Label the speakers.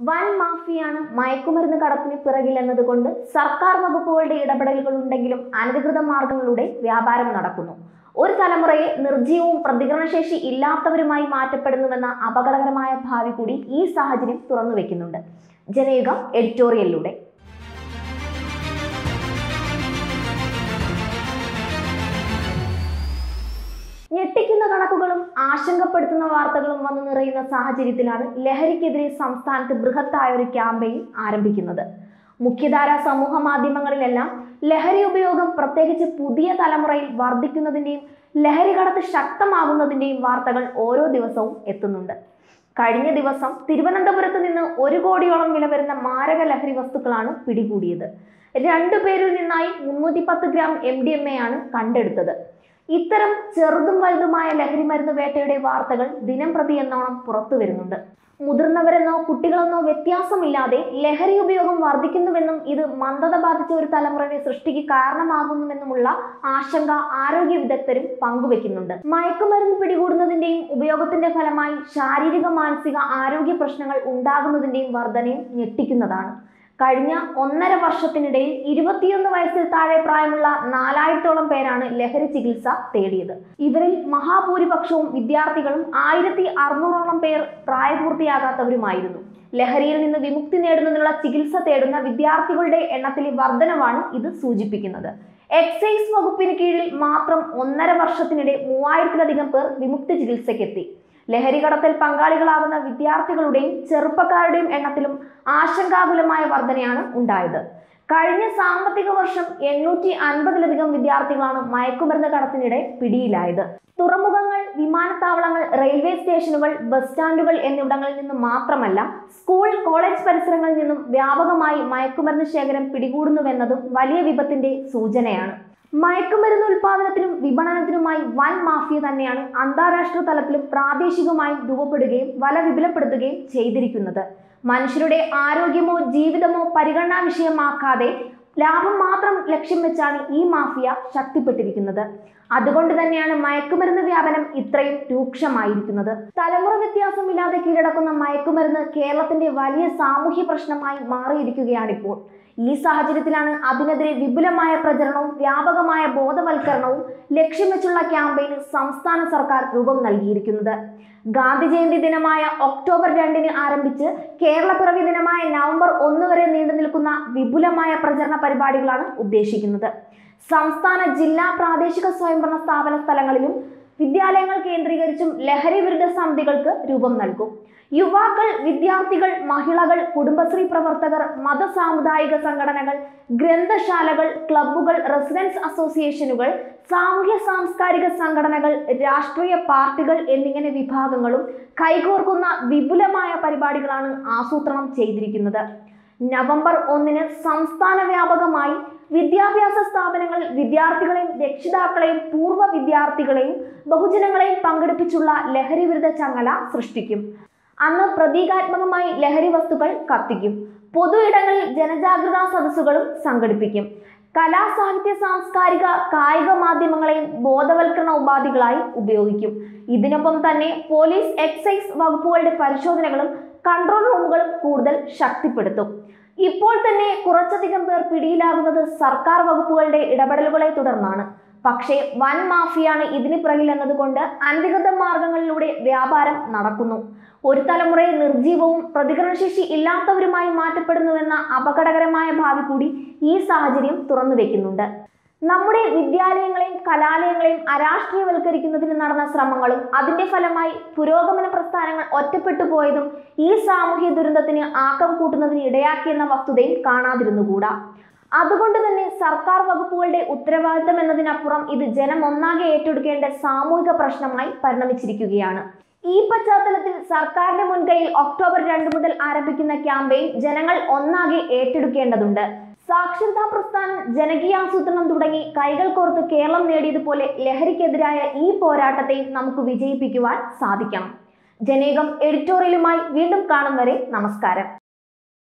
Speaker 1: വൻ മാഫിയാണ് മയക്കുമരുന്ന് കടത്തിന് പിറകിലെന്നതുകൊണ്ട് സർക്കാർ വകുപ്പുകളുടെ ഇടപെടലുകൾ ഉണ്ടെങ്കിലും അനധികൃത മാർഗങ്ങളുടെ വ്യാപാരം നടക്കുന്നു ഒരു തലമുറയെ നിർജീവവും പ്രതികരണശേഷി ഇല്ലാത്തവരുമായി മാറ്റപ്പെടുന്നുവെന്ന അപകടകരമായ ഭാവി കൂടി ഈ സാഹചര്യം തുറന്നു വെക്കുന്നുണ്ട് ജനയുഗം എഡിറ്റോറിയലിലൂടെ ഞെട്ടിക്കുന്ന കണക്കുകളും ആശങ്കപ്പെടുത്തുന്ന വാർത്തകളും വന്നു നിറയുന്ന സാഹചര്യത്തിലാണ് ലഹരിക്കെതിരെ സംസ്ഥാനത്ത് ബൃഹത്തായ ഒരു ക്യാമ്പയിൻ ആരംഭിക്കുന്നത് മുഖ്യധാര സമൂഹ മാധ്യമങ്ങളിലെല്ലാം ലഹരി ഉപയോഗം പ്രത്യേകിച്ച് പുതിയ തലമുറയിൽ വർദ്ധിക്കുന്നതിൻ്റെയും ലഹരി കടത്ത് ശക്തമാകുന്നതിൻ്റെയും വാർത്തകൾ ഓരോ ദിവസവും എത്തുന്നുണ്ട് കഴിഞ്ഞ ദിവസം തിരുവനന്തപുരത്ത് നിന്ന് ഒരു കോടിയോളം വില വരുന്ന മാരക ലഹരി വസ്തുക്കളാണ് പിടികൂടിയത് രണ്ടു പേരിൽ നിന്നായി മുന്നൂറ്റി പത്ത് gram M D M A ആണ് കണ്ടെടുത്തത് ഇത്തരം ചെറുതും വലുതുമായ ലഹരി മരുന്ന് വേട്ടയുടെ വാർത്തകൾ ദിനം പ്രതി എന്നോണം പുറത്തു വരുന്നുണ്ട് മുതിർന്നവരെന്നോ കുട്ടികളെന്നോ വ്യത്യാസമില്ലാതെ ലഹരി ഉപയോഗം വർദ്ധിക്കുന്നുവെന്നും ഇത് മന്ദത ബാധിച്ച ഒരു തലമുറയുടെ സൃഷ്ടിക്ക് കാരണമാകുന്നുവെന്നുമുള്ള ആശങ്ക ആരോഗ്യ വിദഗ്ധരും പങ്കുവെക്കുന്നുണ്ട് മയക്കുമരുന്ന് പിടികൂടുന്നതിന്റെയും ഉപയോഗത്തിന്റെ ഫലമായി ശാരീരിക മാനസിക ആരോഗ്യ പ്രശ്നങ്ങൾ ഉണ്ടാകുന്നതിന്റെയും വർധനയും ഞെട്ടിക്കുന്നതാണ് കഴിഞ്ഞ ഒന്നര വർഷത്തിനിടയിൽ ഇരുപത്തിയൊന്ന് വയസ്സിൽ താഴെ പ്രായമുള്ള നാലായിരത്തോളം പേരാണ് ലഹരി ചികിത്സ തേടിയത് ഇവരിൽ മഹാഭൂരിപക്ഷവും വിദ്യാർത്ഥികളും ആയിരത്തി അറുന്നൂറോളം പേർ പ്രായപൂർത്തിയാകാത്തവരുമായിരുന്നു ലഹരിയിൽ നിന്ന് വിമുക്തി നേടുന്നതിനുള്ള ചികിത്സ തേടുന്ന വിദ്യാർത്ഥികളുടെ എണ്ണത്തിലെ വർധനവാണ് ഇത് സൂചിപ്പിക്കുന്നത് എക്സൈസ് വകുപ്പിന് കീഴിൽ മാത്രം ഒന്നര വർഷത്തിനിടെ മൂവായിരത്തിലധികം പേർ വിമുക്തി ചികിത്സയ്ക്കെത്തി ലഹരി കടത്തൽ പങ്കാളികളാകുന്ന വിദ്യാർത്ഥികളുടെയും ചെറുപ്പക്കാരുടെയും എണ്ണത്തിലും ആശങ്കാകുലമായ വർധനയാണ് ഉണ്ടായത് കഴിഞ്ഞ സാമ്പത്തിക വർഷം എണ്ണൂറ്റി അൻപതിലധികം വിദ്യാർത്ഥികളാണ് മയക്കുമരുന്ന് കടത്തിനിടെ പിടിയിലായത് തുറമുഖങ്ങൾ വിമാനത്താവളങ്ങൾ റെയിൽവേ സ്റ്റേഷനുകൾ ബസ് സ്റ്റാൻഡുകൾ എന്നിവിടങ്ങളിൽ നിന്നും മാത്രമല്ല സ്കൂൾ കോളേജ് പരിസരങ്ങളിൽ നിന്നും വ്യാപകമായി മയക്കുമരുന്ന് ശേഖരം പിടികൂടുന്നുവെന്നതും വലിയ വിപത്തിന്റെ സൂചനയാണ് മയക്കുമരുന്ന് ഉൽപാദനത്തിനും വിപണനത്തിനുമായി വൻ മാഫിയ തന്നെയാണ് അന്താരാഷ്ട്ര തലത്തിലും പ്രാദേശികമായും രൂപപ്പെടുകയും വല വിപുലപ്പെടുത്തുകയും ചെയ്തിരിക്കുന്നത് മനുഷ്യരുടെ ആരോഗ്യമോ ജീവിതമോ പരിഗണനാ വിഷയമാക്കാതെ ലാഭം മാത്രം ലക്ഷ്യം വെച്ചാണ് ഈ മാഫിയ ശക്തിപ്പെട്ടിരിക്കുന്നത് അതുകൊണ്ട് തന്നെയാണ് മയക്കുമരുന്ന് വ്യാപനം ഇത്രയും രൂക്ഷമായിരിക്കുന്നത് തലമുറ വ്യത്യാസമില്ലാതെ കീഴടക്കുന്ന മയക്കുമരുന്ന് കേരളത്തിന്റെ വലിയ സാമൂഹ്യ പ്രശ്നമായി മാറിയിരിക്കുകയാണിപ്പോൾ ഈ സാഹചര്യത്തിലാണ് അതിനെതിരെ വിപുലമായ പ്രചരണവും വ്യാപകമായ ബോധവൽക്കരണവും ലക്ഷ്യം വെച്ചുള്ള ക്യാമ്പയിന് സംസ്ഥാന സർക്കാർ രൂപം നൽകിയിരിക്കുന്നത് ഗാന്ധി ജയന്തി ദിനമായ ഒക്ടോബർ രണ്ടിന് ആരംഭിച്ച് കേരളപ്പിറവി ദിനമായ നവംബർ ഒന്ന് വരെ നീണ്ടു നിൽക്കുന്ന വിപുലമായ പ്രചരണ പരിപാടികളാണ് ഉദ്ദേശിക്കുന്നത് സംസ്ഥാന ജില്ലാ പ്രാദേശിക സ്വയംഭരണ സ്ഥാപന സ്ഥലങ്ങളിലും വിദ്യാലയങ്ങൾ കേന്ദ്രീകരിച്ചും ലഹരി വിരുദ്ധ സമിതികൾക്ക് രൂപം നൽകും യുവാക്കൾ വിദ്യാർത്ഥികൾ മഹിളകൾ കുടുംബശ്രീ പ്രവർത്തകർ മത സാമുദായിക സംഘടനകൾ ഗ്രന്ഥശാലകൾ ക്ലബ്ബുകൾ റെസിഡൻസ് അസോസിയേഷനുകൾ സാമൂഹ്യ സാംസ്കാരിക സംഘടനകൾ രാഷ്ട്രീയ പാർട്ടികൾ എന്നിങ്ങനെ വിഭാഗങ്ങളും കൈകോർക്കുന്ന വിപുലമായ പരിപാടികളാണ് ആസൂത്രണം ചെയ്തിരിക്കുന്നത് നവംബർ ഒന്നിന് സംസ്ഥാന വ്യാപകമായി വിദ്യാഭ്യാസ സ്ഥാപനങ്ങളിൽ വിദ്യാർത്ഥികളെയും രക്ഷിതാക്കളെയും പൂർവ്വ വിദ്യാർത്ഥികളെയും ബഹുജനങ്ങളെയും പങ്കെടുപ്പിച്ചുള്ള ലഹരി വിരുദ്ധ ചങ്ങല സൃഷ്ടിക്കും അന്ന് പ്രതീകാത്മകമായി ലഹരി വസ്തുക്കൾ കത്തിക്കും പൊതു ഇടങ്ങളിൽ ജനജാഗ്രതാ സദസ്സുകളും സംഘടിപ്പിക്കും കലാ സാഹിത്യ സാംസ്കാരിക കായിക മാധ്യമങ്ങളെയും ബോധവൽക്കരണ ഉപാധികളായി ഉപയോഗിക്കും ഇതിനൊപ്പം തന്നെ പോലീസ് എക്സൈസ് വകുപ്പുകളുടെ പരിശോധനകളും കൺട്രോൾ റൂമുകളും കൂടുതൽ ശക്തിപ്പെടുത്തും ഇപ്പോൾ തന്നെ കുറച്ചധികം പേർ പിടിയിലാകുന്നത് സർക്കാർ വകുപ്പുകളുടെ ഇടപെടലുകളെ തുടർന്നാണ് പക്ഷേ വൻ മാഫിയാണ് ഇതിന് പിറകിൽ എന്നതുകൊണ്ട് അനധികൃത മാർഗങ്ങളിലൂടെ വ്യാപാരം നടക്കുന്നു ഒരു തലമുറയെ നിർജീവവും പ്രതികരണശേഷി ഇല്ലാത്തവരുമായി മാറ്റപ്പെടുന്നുവെന്ന അപകടകരമായ ഭാവി കൂടി ഈ സാഹചര്യം തുറന്നു വെക്കുന്നുണ്ട് നമ്മുടെ വിദ്യാലയങ്ങളെയും കലാലയങ്ങളെയും അരാഷ്ട്രീയവൽക്കരിക്കുന്നതിന് നടന്ന ശ്രമങ്ങളും അതിന്റെ ഫലമായി പുരോഗമന പ്രസ്ഥാനങ്ങൾ ഒറ്റപ്പെട്ടു പോയതും ഈ സാമൂഹ്യ ദുരന്തത്തിന് ആക്കം കൂട്ടുന്നതിന് ഇടയാക്കിയെന്ന വസ്തുതയും കാണാതിരുന്നുകൂടാ അതുകൊണ്ട് തന്നെ സർക്കാർ വകുപ്പുകളുടെ ഉത്തരവാദിത്തം എന്നതിനപ്പുറം ഇത് ജനം ഒന്നാകെ ഏറ്റെടുക്കേണ്ട സാമൂഹിക പ്രശ്നമായി പരിണമിച്ചിരിക്കുകയാണ് ഈ പശ്ചാത്തലത്തിൽ സർക്കാരിന്റെ മുൻകൈയിൽ ഒക്ടോബർ രണ്ട് മുതൽ ആരംഭിക്കുന്ന ക്യാമ്പയിൻ ജനങ്ങൾ ഒന്നാകെ ഏറ്റെടുക്കേണ്ടതുണ്ട് സാക്ഷരതാ പ്രസ്ഥാനം ജനകീയാസൂത്രണം തുടങ്ങി കൈകൾ കോർത്ത് കേരളം നേടിയതുപോലെ ലഹരിക്കെതിരായ ഈ പോരാട്ടത്തെയും നമുക്ക് വിജയിപ്പിക്കുവാൻ സാധിക്കണം ജനേകം എഡിറ്റോറിയലുമായി വീണ്ടും കാണും വരെ നമസ്കാരം